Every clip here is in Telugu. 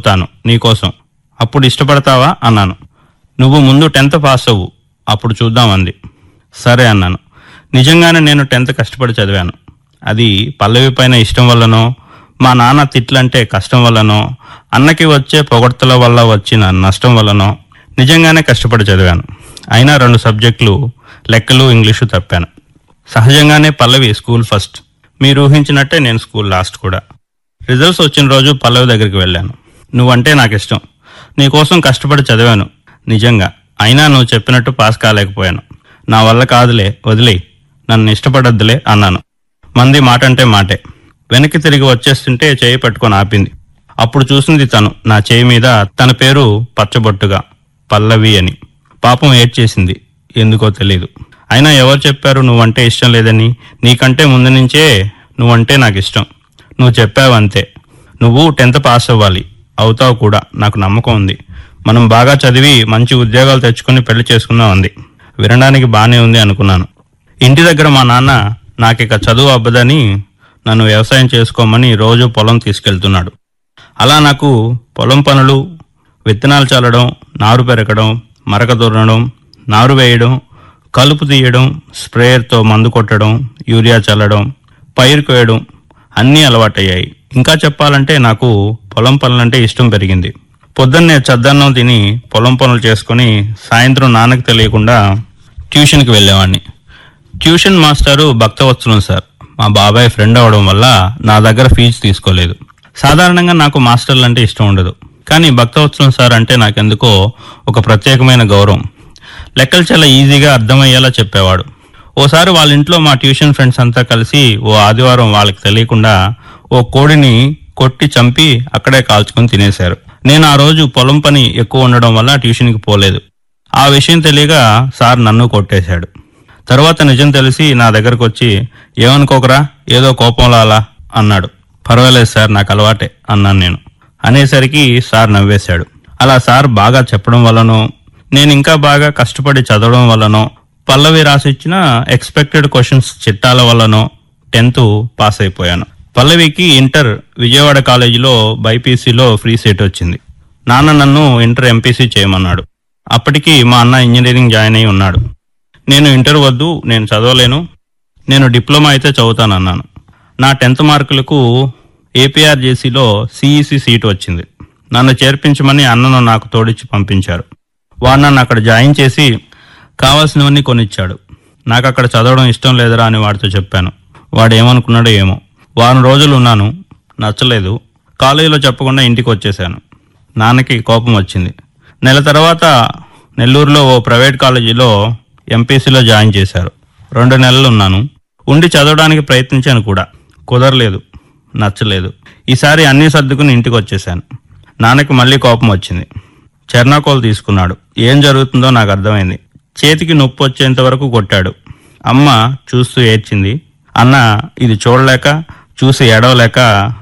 చదువుతాను నీకోసం అప్పుడు ఇష్టపడతావా అన్నాను నువ్వు ముందు టెన్త్ పాస్ అవ్వు అప్పుడు చూద్దాం అంది సరే అన్నాను నిజంగానే నేను టెన్త్ కష్టపడి చదివాను అది పల్లవి పైన ఇష్టం వల్లనో మా నాన్న తిట్లంటే కష్టం వల్లనో అన్నకి వచ్చే పొగడ్తల వల్ల వచ్చిన నష్టం వల్లనో నిజంగానే కష్టపడి చదివాను అయినా రెండు సబ్జెక్టులు లెక్కలు ఇంగ్లీషు తప్పాను సహజంగానే పల్లవి స్కూల్ ఫస్ట్ మీరు ఊహించినట్టే నేను స్కూల్ లాస్ట్ కూడా రిజల్ట్స్ వచ్చిన రోజు పల్లవి దగ్గరికి వెళ్ళాను నువ్వంటే నాకు ఇష్టం నీకోసం కష్టపడి చదివాను నిజంగా అయినా నువ్వు చెప్పినట్టు పాస్ కాలేకపోయాను నా వల్ల కాదులే వదిలే నన్ను ఇష్టపడొద్దులే అన్నాను మంది మాట అంటే మాటే వెనక్కి తిరిగి వచ్చేస్తుంటే చేయి పట్టుకొని ఆపింది అప్పుడు చూసింది తను నా చేయి మీద తన పేరు పచ్చబొట్టుగా పల్లవి అని పాపం ఏడ్చేసింది ఎందుకో తెలీదు అయినా ఎవరు చెప్పారు నువ్వంటే ఇష్టం లేదని నీకంటే ముందు నుంచే నువ్వంటే నాకు ఇష్టం నువ్వు చెప్పావు అంతే నువ్వు టెన్త్ పాస్ అవ్వాలి అవుతావు కూడా నాకు నమ్మకం ఉంది మనం బాగా చదివి మంచి ఉద్యోగాలు తెచ్చుకొని పెళ్లి చేసుకుందాం అంది వినడానికి బానే ఉంది అనుకున్నాను ఇంటి దగ్గర మా నాన్న నాకిక చదువు అబ్బదని నన్ను వ్యవసాయం చేసుకోమని రోజు పొలం తీసుకెళ్తున్నాడు అలా నాకు పొలం పనులు విత్తనాలు చల్లడం నారు పెరగడం మరక దున్నడం నారు వేయడం కలుపు తీయడం స్ప్రేయర్తో మందు కొట్టడం యూరియా చల్లడం పైరు కోయడం అన్నీ అలవాటయ్యాయి ఇంకా చెప్పాలంటే నాకు పొలం పనులంటే ఇష్టం పెరిగింది పొద్దున్నే చద్దన్నం తిని పొలం పనులు చేసుకుని సాయంత్రం నాన్నకు తెలియకుండా ట్యూషన్కి వెళ్ళేవాడిని ట్యూషన్ మాస్టారు భక్తవత్సలం సార్ మా బాబాయ్ ఫ్రెండ్ అవడం వల్ల నా దగ్గర ఫీజు తీసుకోలేదు సాధారణంగా నాకు మాస్టర్లు అంటే ఇష్టం ఉండదు కానీ భక్తవత్సలం సార్ అంటే నాకెందుకో ఒక ప్రత్యేకమైన గౌరవం లెక్కలు చాలా ఈజీగా అర్థమయ్యేలా చెప్పేవాడు ఓసారి వాళ్ళ ఇంట్లో మా ట్యూషన్ ఫ్రెండ్స్ అంతా కలిసి ఓ ఆదివారం వాళ్ళకి తెలియకుండా ఓ కోడిని కొట్టి చంపి అక్కడే కాల్చుకొని తినేశారు నేను ఆ రోజు పొలం పని ఎక్కువ ఉండడం వల్ల ట్యూషన్కి పోలేదు ఆ విషయం తెలియక సార్ నన్ను కొట్టేశాడు తర్వాత నిజం తెలిసి నా దగ్గరకు వచ్చి ఏమనుకోకరా ఏదో కోపంలో అలా అన్నాడు పర్వాలేదు సార్ నాకు అలవాటే అన్నాను నేను అనేసరికి సార్ నవ్వేశాడు అలా సార్ బాగా చెప్పడం వల్లనో నేను ఇంకా బాగా కష్టపడి చదవడం వల్లనో పల్లవి రాసిచ్చిన ఎక్స్పెక్టెడ్ క్వశ్చన్స్ చిట్టాల వల్లనో టెన్త్ పాస్ అయిపోయాను పల్లవికి ఇంటర్ విజయవాడ కాలేజీలో బైపీసీలో ఫ్రీ సీట్ వచ్చింది నాన్న నన్ను ఇంటర్ ఎంపీసీ చేయమన్నాడు అప్పటికి మా అన్న ఇంజనీరింగ్ జాయిన్ అయి ఉన్నాడు నేను ఇంటర్ వద్దు నేను చదవలేను నేను డిప్లొమా అయితే చదువుతానన్నాను నా టెన్త్ మార్కులకు ఏపీఆర్జేసీలో సిఈసి సీట్ వచ్చింది నన్ను చేర్పించమని అన్నను నాకు తోడిచ్చి పంపించారు వాడు నన్ను అక్కడ జాయిన్ చేసి కావాల్సినవన్నీ కొనిచ్చాడు నాకు అక్కడ చదవడం ఇష్టం లేదురా అని వాడితో చెప్పాను వాడు ఏమనుకున్నాడో ఏమో వారం రోజులు ఉన్నాను నచ్చలేదు కాలేజీలో చెప్పకుండా ఇంటికి వచ్చేసాను నాన్నకి కోపం వచ్చింది నెల తర్వాత నెల్లూరులో ఓ ప్రైవేట్ కాలేజీలో ఎంపీసీలో జాయిన్ చేశారు రెండు నెలలు ఉన్నాను ఉండి చదవడానికి ప్రయత్నించాను కూడా కుదరలేదు నచ్చలేదు ఈసారి అన్నీ సర్దుకుని ఇంటికి వచ్చేసాను నాన్నకి మళ్ళీ కోపం వచ్చింది చెర్నాకోలు తీసుకున్నాడు ఏం జరుగుతుందో నాకు అర్థమైంది చేతికి నొప్పి వచ్చేంత వరకు కొట్టాడు అమ్మ చూస్తూ ఏడ్చింది అన్న ఇది చూడలేక చూసి ఏడవలేక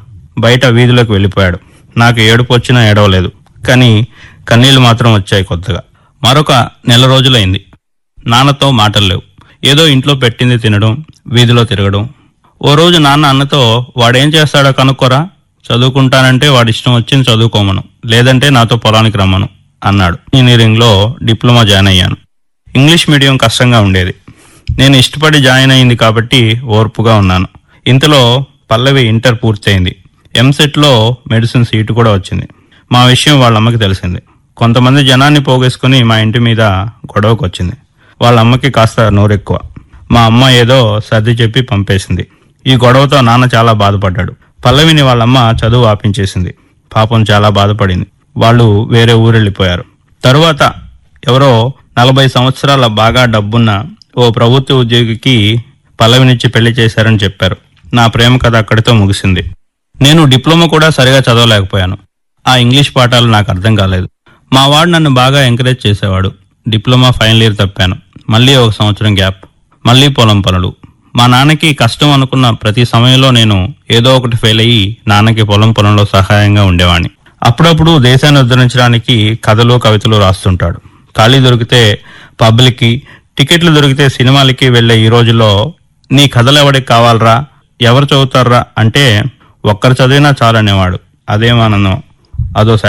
బయట వీధిలోకి వెళ్ళిపోయాడు నాకు ఏడుపు వచ్చినా ఏడవలేదు కానీ కన్నీళ్లు మాత్రం వచ్చాయి కొత్తగా మరొక నెల రోజులైంది నాన్నతో మాటలు లేవు ఏదో ఇంట్లో పెట్టింది తినడం వీధిలో తిరగడం ఓ రోజు నాన్న అన్నతో వాడేం చేస్తాడో కనుక్కోరా చదువుకుంటానంటే వాడి ఇష్టం వచ్చింది చదువుకోమను లేదంటే నాతో పొలానికి రమ్మను అన్నాడు ఇంజనీరింగ్లో డిప్లొమా జాయిన్ అయ్యాను ఇంగ్లీష్ మీడియం కష్టంగా ఉండేది నేను ఇష్టపడి జాయిన్ అయింది కాబట్టి ఓర్పుగా ఉన్నాను ఇంతలో పల్లవి ఇంటర్ పూర్తయింది ఎంసెట్లో మెడిసిన్ సీటు కూడా వచ్చింది మా విషయం వాళ్ళ అమ్మకి తెలిసింది కొంతమంది జనాన్ని పోగేసుకుని మా ఇంటి మీద గొడవకు వచ్చింది వాళ్ళ అమ్మకి కాస్త నోరెక్కువ మా అమ్మ ఏదో సర్ది చెప్పి పంపేసింది ఈ గొడవతో నాన్న చాలా బాధపడ్డాడు పల్లవిని వాళ్ళమ్మ చదువు ఆపించేసింది పాపం చాలా బాధపడింది వాళ్ళు వేరే ఊరెళ్ళిపోయారు తరువాత ఎవరో నలభై సంవత్సరాల బాగా డబ్బున్న ఓ ప్రభుత్వ ఉద్యోగికి పల్లవినిచ్చి పెళ్లి చేశారని చెప్పారు నా ప్రేమ కథ అక్కడితో ముగిసింది నేను డిప్లొమా కూడా సరిగా చదవలేకపోయాను ఆ ఇంగ్లీష్ పాఠాలు నాకు అర్థం కాలేదు మా వాడు నన్ను బాగా ఎంకరేజ్ చేసేవాడు డిప్లొమా ఫైనల్ ఇయర్ తప్పాను మళ్ళీ ఒక సంవత్సరం గ్యాప్ మళ్ళీ పొలం పనులు మా నాన్నకి కష్టం అనుకున్న ప్రతి సమయంలో నేను ఏదో ఒకటి ఫెయిల్ అయ్యి నాన్నకి పొలం పనుల్లో సహాయంగా ఉండేవాడిని అప్పుడప్పుడు దేశాన్ని ఉద్ధరించడానికి కథలు కవితలు రాస్తుంటాడు ఖాళీ దొరికితే పబ్లిక్కి టికెట్లు దొరికితే సినిమాలకి వెళ్ళే ఈ రోజుల్లో నీ కథలు ఎవడికి కావాలరా ఎవరు చదువుతారా అంటే ఒక్కరు చదివినా చాలనేవాడు అదేమానందం అదో